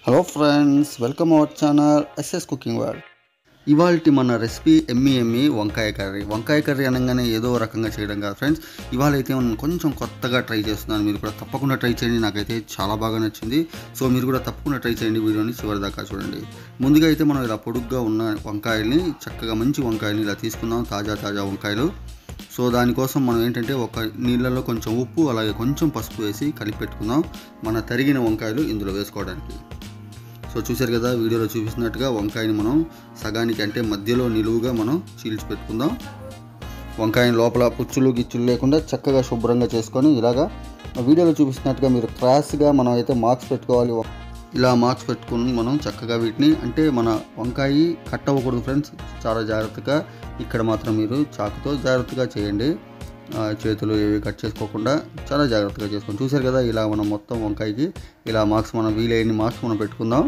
hello friends welcome our channel SS cooking world ఇవాళ మన recipe ఎమ్మి ఎమ్మి వంకాయ కర్రీ వంకాయ కర్రీ అనగానే ఏదో రకంగా చేయడం కాదు ఫ్రెండ్స్ ఇవాళ అయితే మనం కొంచెం కొత్తగా ట్రై చేస్తున్నాను మీరు కూడా తప్పకుండా ట్రై చేయండి నాకైతే చాలా బాగా నచ్చింది సో మీరు కూడా తప్పకుండా ట్రై చేయండి వీడియోని చివరి దాకా చూడండి ముందుగా అయితే మనం ఇలా పొడుగ్గా ఉన్న వంకాయల్ని చక్కగా మంచి వంకాయల్ని ఇలా తీసుకుందాం తాజా తాజా వంకాయలు సో దానికోసం మనం ఏంటంటే ఒక నీళ్ళలో కొంచెం ఉప్పు అలాగే కొంచెం పసుపు వేసి కలిపి పెట్టుకుందాం మన తరిగిన వంకాయలు ఇందులో వేసుకోవడానికి సో చూశారు కదా వీడియోలో చూపిస్తున్నట్టుగా వంకాయని మనం సగానికి అంటే మధ్యలో నిలువుగా మనం చీల్చి పెట్టుకుందాం వంకాయని లోపల పుచ్చులు గిచ్చులు లేకుండా చక్కగా శుభ్రంగా చేసుకొని ఇలాగా వీడియోలో చూపిస్తున్నట్టుగా మీరు క్రాస్గా మనం అయితే మార్క్స్ పెట్టుకోవాలి ఇలా మార్క్స్ పెట్టుకుని మనం చక్కగా వీటిని అంటే మన వంకాయ కట్ అవ్వకూడదు ఫ్రెండ్స్ చాలా జాగ్రత్తగా ఇక్కడ మాత్రం మీరు చాకుతో జాగ్రత్తగా చేయండి ఆ, చేతులు ఏవి కట్ చేసుకోకుండా చాలా జాగ్రత్తగా చేసుకోండి చూశారు కదా ఇలా మనం మొత్తం వంకాయకి ఇలా మార్క్స్ మనం వీలైన మార్క్స్ మనం పెట్టుకుందాం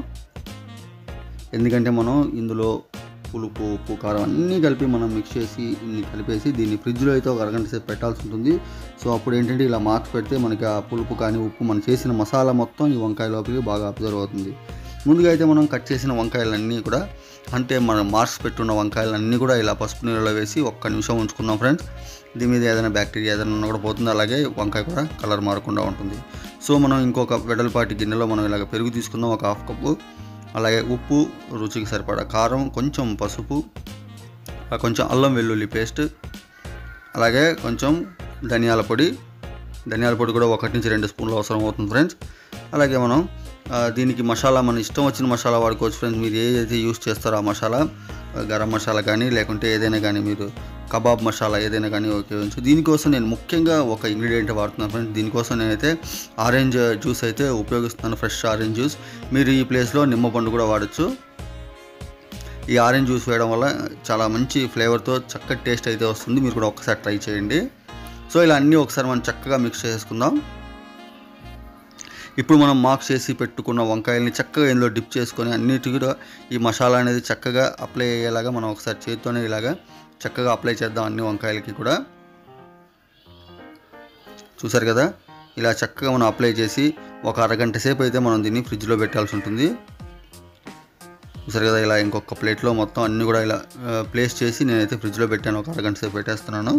ఎందుకంటే మనం ఇందులో పులుపు ఉప్పు కారం అన్నీ కలిపి మనం మిక్స్ చేసి ఇన్ని కలిపేసి దీన్ని ఫ్రిడ్జ్లో అయితే ఒక అరగంట సేపు పెట్టాల్సి ఉంటుంది సో అప్పుడు ఏంటంటే ఇలా మార్క్స్ పెడితే మనకి ఆ పులుపు కానీ ఉప్పు మనం చేసిన మసాలా మొత్తం ఈ వంకాయ లోపలికి బాగా అబ్జర్వ్ అవుతుంది ముందుగా అయితే మనం కట్ చేసిన వంకాయలన్నీ కూడా అంటే మనం మార్క్స్ పెట్టున్న వంకాయలన్నీ కూడా ఇలా పసుపు నీళ్ళలో వేసి ఒక్క నిమిషం ఉంచుకుందాం ఫ్రెండ్స్ దీని మీద ఏదైనా బ్యాక్టీరియా ఏదైనా ఉన్నా కూడా పోతుంది అలాగే వంకాయ కూడా కలర్ మారకుండా ఉంటుంది సో మనం ఇంకొక వెడల్పాటి గిన్నెలో మనం ఇలాగ పెరుగు తీసుకుందాం ఒక హాఫ్ కప్పు అలాగే ఉప్పు రుచికి సరిపడా కారం కొంచెం పసుపు ఆ కొంచెం అల్లం వెల్లుల్లి పేస్ట్ అలాగే కొంచెం ధనియాల పొడి ధనియాల పొడి కూడా ఒకటి నుంచి రెండు స్పూన్లు అవసరం అవుతుంది ఫ్రెండ్స్ అలాగే మనం ఆ, దీనికి మసాలా మన ఇష్టం వచ్చిన మసాలా వాడుకోవచ్చు ఫ్రెండ్స్ మీరు ఏదైతే యూస్ చేస్తారో ఆ మసాలా ఆ, గరం మసాలా కానీ లేకుంటే ఏదైనా కానీ మీరు కబాబ్ మసాలా ఏదైనా కానీ ఉపయోగించు దీనికోసం నేను ముఖ్యంగా ఒక ఇంగ్రీడియంట్ వాడుతున్నాను ఫ్రెండ్స్ దీనికోసం నేనైతే ఆరెంజ్ జ్యూస్ అయితే ఉపయోగిస్తున్నాను ఫ్రెష్ ఆరెంజ్ జ్యూస్ మీరు ఈ ప్లేస్లో నిమ్మపండు కూడా వాడచ్చు ఈ ఆరెంజ్ జ్యూస్ వేయడం వల్ల చాలా మంచి ఫ్లేవర్తో చక్కటి టేస్ట్ అయితే వస్తుంది మీరు కూడా ఒకసారి ట్రై చేయండి సో ఇలా అన్నీ ఒకసారి మనం చక్కగా మిక్స్ చేసుకుందాం ఇప్పుడు మనం మార్క్స్ చేసి పెట్టుకున్న వంకాయల్ని చక్కగా ఇందులో డిప్ చేసుకొని అన్నిటి కూడా ఈ మసాలా అనేది చక్కగా అప్లై అయ్యేలాగా మనం ఒకసారి చేతితోనే ఇలాగా చక్కగా అప్లై చేద్దాం అన్ని వంకాయలకి కూడా చూసారు కదా ఇలా చక్కగా మనం అప్లై చేసి ఒక అరగంట సేపు అయితే మనం దీన్ని ఫ్రిడ్జ్లో పెట్టాల్సి ఉంటుంది చూసారు కదా ఇలా ఇంకొక ప్లేట్లో మొత్తం అన్నీ కూడా ఇలా ఆ, ప్లేస్ చేసి నేనైతే ఫ్రిడ్జ్లో పెట్టాను ఒక అరగంట సేపు పెట్టేస్తున్నాను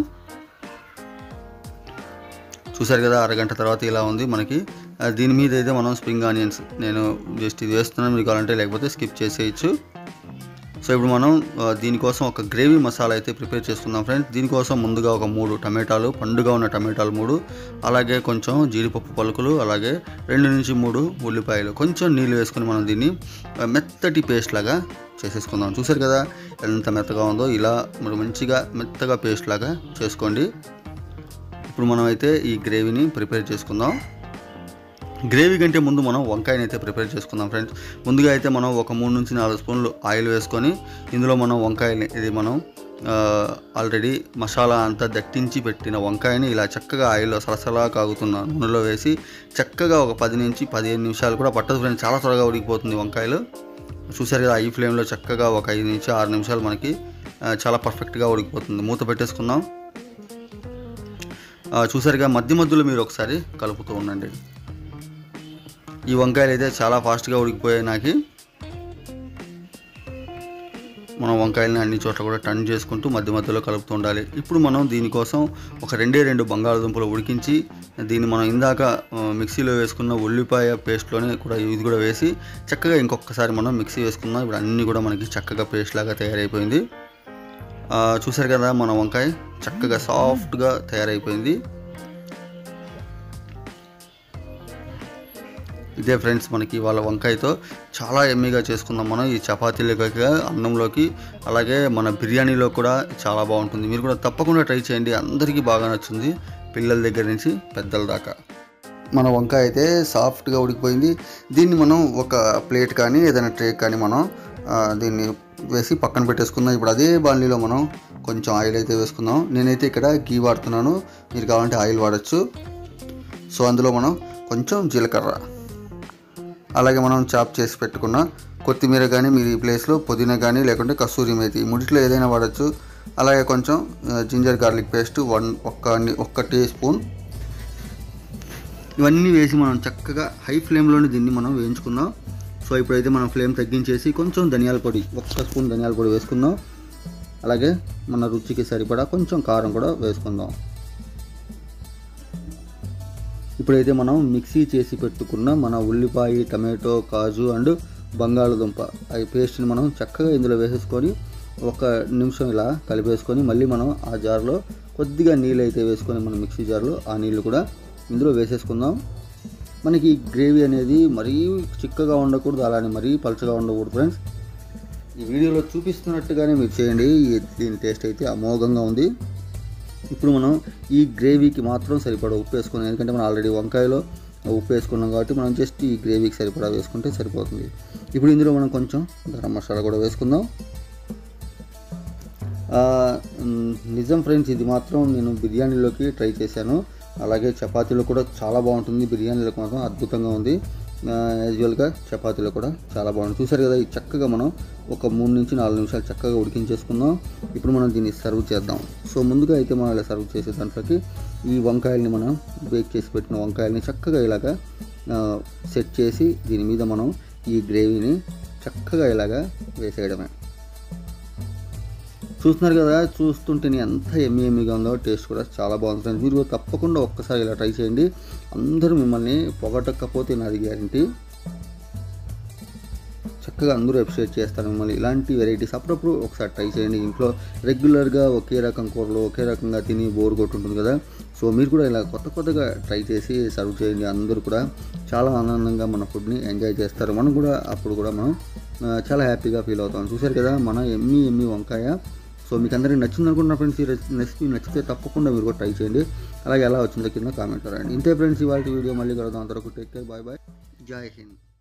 చూసారు కదా అరగంట తర్వాత ఇలా ఉంది మనకి ఆ, దీని మీద అయితే మనం స్ప్రింగ్ ఆనియన్స్ నేను జస్ట్ ఇది వేస్తున్నాను మీకు కావాలంటే లేకపోతే స్కిప్ చేసేయచ్చు సో ఇప్పుడు మనం ఆ, దీనికోసం ఒక గ్రేవీ మసాలా అయితే ప్రిపేర్ చేసుకుందాం ఫ్రెండ్స్ దీనికోసం ముందుగా ఒక మూడు టమాటాలు పండుగా ఉన్న టమాటాలు మూడు అలాగే కొంచెం జీడిపప్పు పలుకులు అలాగే రెండు నుంచి మూడు ఉల్లిపాయలు కొంచెం నీళ్ళు వేసుకొని మనం దీన్ని ఆ, మెత్తటి పేస్ట్ లాగా చేసేసుకుందాం చూసారు కదా ఎంత మెత్తగా ఉందో ఇలా మరి మంచిగా మెత్తగా పేస్ట్ లాగా చేసుకోండి ఇప్పుడు మనం అయితే ఈ గ్రేవీని ప్రిపేర్ చేసుకుందాం గ్రేవీ కంటే ముందు మనం వంకాయని అయితే ప్రిపేర్ చేసుకుందాం ఫ్రెండ్స్ ముందుగా అయితే మనం ఒక మూడు నుంచి నాలుగు స్పూన్లు ఆయిల్ వేసుకొని ఇందులో మనం వంకాయని ఇది మనం ఆ, ఆల్రెడీ మసాలా అంతా దట్టించి పెట్టిన వంకాయని ఇలా చక్కగా ఆయిల్లో సలసలా కాగుతున్న నూనెలో వేసి చక్కగా ఒక పది నుంచి పదిహేను నిమిషాలు కూడా పట్టదు ఫ్రెండ్స్ చాలా త్వరగా ఉడికిపోతుంది వంకాయలు చూసారు కదా ఈ ఫ్లేమ్లో చక్కగా ఒక ఐదు నుంచి ఆరు నిమిషాలు మనకి ఆ, చాలా పర్ఫెక్ట్గా ఉడికిపోతుంది మూత పెట్టేసుకుందాం ఆ, చూసారుగా మధ్య మధ్యలో మీరు ఒకసారి కలుపుతూ ఉండండి ఈ వంకాయలు అయితే చాలా ఫాస్ట్గా ఉడికిపోయాయి నాకు మనం వంకాయలని అన్ని చోట్ల కూడా టర్న్ చేసుకుంటూ మధ్య మధ్యలో కలుపుతూ ఉండాలి ఇప్పుడు మనం దీనికోసం ఒక రెండే రెండు బంగాళదుంపలు ఉడికించి దీన్ని మనం ఇందాక ఆ, మిక్సీలో వేసుకున్న ఉల్లిపాయ పేస్ట్లోనే కూడా ఇది కూడా వేసి చక్కగా ఇంకొకసారి మనం మిక్సీ వేసుకుందాం ఇప్పుడు అన్నీ కూడా మనకి చక్కగా పేస్ట్ లాగా తయారైపోయింది ఆ, చూసారు కదా మన వంకాయ చక్కగా సాఫ్ట్గా తయారైపోయింది ఇదే ఫ్రెండ్స్ మనకి వాళ్ళ వంకాయతో చాలా ఎమ్మీగా చేసుకుందాం మనం ఈ చపాతీలోకి అన్నంలోకి అలాగే మన బిర్యానీలో కూడా చాలా బాగుంటుంది మీరు కూడా తప్పకుండా ట్రై చేయండి అందరికీ బాగా నచ్చుంది పిల్లల దగ్గర నుంచి పెద్దల దాకా మన వంకాయ అయితే సాఫ్ట్గా ఉడికిపోయింది దీన్ని మనం ఒక ప్లేట్ కానీ ఏదైనా ట్రే కానీ మనం ఆ, దీన్ని వేసి పక్కన పెట్టేసుకుందాం ఇప్పుడు అదే బాణలీలో మనం కొంచెం ఆయిల్ అయితే వేసుకుందాం నేనైతే ఇక్కడ గీ వాడుతున్నాను మీరు కావాలంటే ఆయిల్ వాడచ్చు సో అందులో మనం కొంచెం జీలకర్ర అలాగే మనం చాప్ చేసి పెట్టుకున్న కొత్తిమీర కానీ మీరు ఈ ప్లేస్లో పుదీనా కానీ లేకుంటే కస్తూరి మేతి ఈ ముడిట్లో ఏదైనా వాడచ్చు అలాగే కొంచెం ఆ, జింజర్ గార్లిక్ పేస్ట్ వన్ ఒక్క ఒక్క టీ స్పూన్ ఇవన్నీ వేసి మనం చక్కగా హై ఫ్లేమ్లోనే దీన్ని మనం వేయించుకుందాం సో సో ఇప్పుడైతే మనం ఫ్లేమ్ తగ్గించేసి కొంచెం ధనియాల పొడి ఒక్క స్పూన్ ధనియాల పొడి వేసుకుందాం అలాగే మన రుచికి సరిపడా కొంచెం కారం కూడా వేసుకుందాం ఇప్పుడైతే మనం మిక్సీ చేసి పెట్టుకున్న మన ఉల్లిపాయ టమాటో కాజు అండ్ బంగాళదుంప అవి పేస్ట్ని మనం చక్కగా ఇందులో వేసేసుకొని ఒక నిమిషం ఇలా కలిపేసుకొని మళ్ళీ మనం ఆ జార్లో కొద్దిగా నీళ్ళు అయితే వేసుకొని మనం మిక్సీ జార్లో ఆ నీళ్ళు కూడా ఇందులో వేసేసుకుందాం మనకి ఈ గ్రేవీ అనేది మరీ చిక్కగా ఉండకూడదు అలానే మరీ పలచగా ఉండకూడదు ఫ్రెండ్స్ ఈ వీడియోలో చూపిస్తున్నట్టుగానే మీరు చేయండి ఈ- దీని టేస్ట్ అయితే అమోఘంగా ఉంది ఇప్పుడు మనం ఈ గ్రేవీకి మాత్రం సరిపడా ఉప్పు వేసుకున్నాం ఎందుకంటే మనం ఆల్రెడీ వంకాయలో ఉప్పు వేసుకున్నాం కాబట్టి మనం జస్ట్ ఈ గ్రేవీకి సరిపడా వేసుకుంటే సరిపోతుంది ఇప్పుడు ఇందులో మనం కొంచెం గరం మసాలా కూడా వేసుకుందాం ఆ, మ్, నిజం ఫ్రెండ్స్ ఇది మాత్రం నేను బిర్యానీలోకి ట్రై చేశాను అలాగే చపాతీలో కూడా చాలా బాగుంటుంది బిర్యానీలోకి మాత్రం అద్భుతంగా ఉంది యాజువల్గా చపాతీలో కూడా చాలా బాగుంది చూసారు కదా ఇది చక్కగా మనం ఒక మూడు నుంచి నాలుగు నిమిషాలు చక్కగా ఉడికించేసుకుందాం ఇప్పుడు మనం దీన్ని సర్వ్ చేద్దాం సో ముందుగా అయితే మనం ఇలా సర్వ్ చేసే దాంట్లోకి ఈ వంకాయల్ని మనం బేక్ చేసి పెట్టిన వంకాయల్ని చక్కగా ఇలాగా ఆ, సెట్ చేసి దీని మీద మనం ఈ గ్రేవీని చక్కగా ఇలాగా వేసేయడమే చూస్తున్నారు కదా చూస్తుంటేనే ఎంత ఎమ్మి ఎమ్మిగా ఉందో టేస్ట్ కూడా చాలా బాగుంది ఫ్రెండ్స్ మీరు తప్పకుండా ఒక్కసారి ఇలా ట్రై చేయండి అందరూ మిమ్మల్ని పొగటకపోతే నాది గ్యారంటీ చక్కగా అందరూ అప్రిషియేట్ చేస్తారు మిమ్మల్ని ఇలాంటి వెరైటీస్ అప్పుడప్పుడు ఒకసారి ట్రై చేయండి ఇంట్లో రెగ్యులర్గా ఒకే రకం కూరలు ఒకే రకంగా తిని బోర్ కొట్టుంటుంది కదా సో మీరు కూడా ఇలా కొత్త కొత్తగా ట్రై చేసి సర్వ్ చేయండి అందరూ కూడా చాలా ఆనందంగా మన ఫుడ్ని ఎంజాయ్ చేస్తారు మనం కూడా అప్పుడు కూడా మనం ఆ, చాలా హ్యాపీగా ఫీల్ అవుతాం చూసారు కదా మన ఎమ్మి ఎమ్మి వంకాయ సో మీకు అందరికీ నచ్చింది అనుకుంటున్న ఫ్రెండ్స్ ఈ రెసిపీ నచ్చితే తప్పకుండా మీరు కూడా ట్రై చేయండి అలాగే ఎలా వచ్చిందో కింద కామెంట్ రాయండి ఇంతే ఫ్రెండ్స్ ఇవాళ వీడియో మళ్ళీ కలుద్దాం అంతవరకు టేక్ కేర్ బాయ్ బాయ్ జై హింద్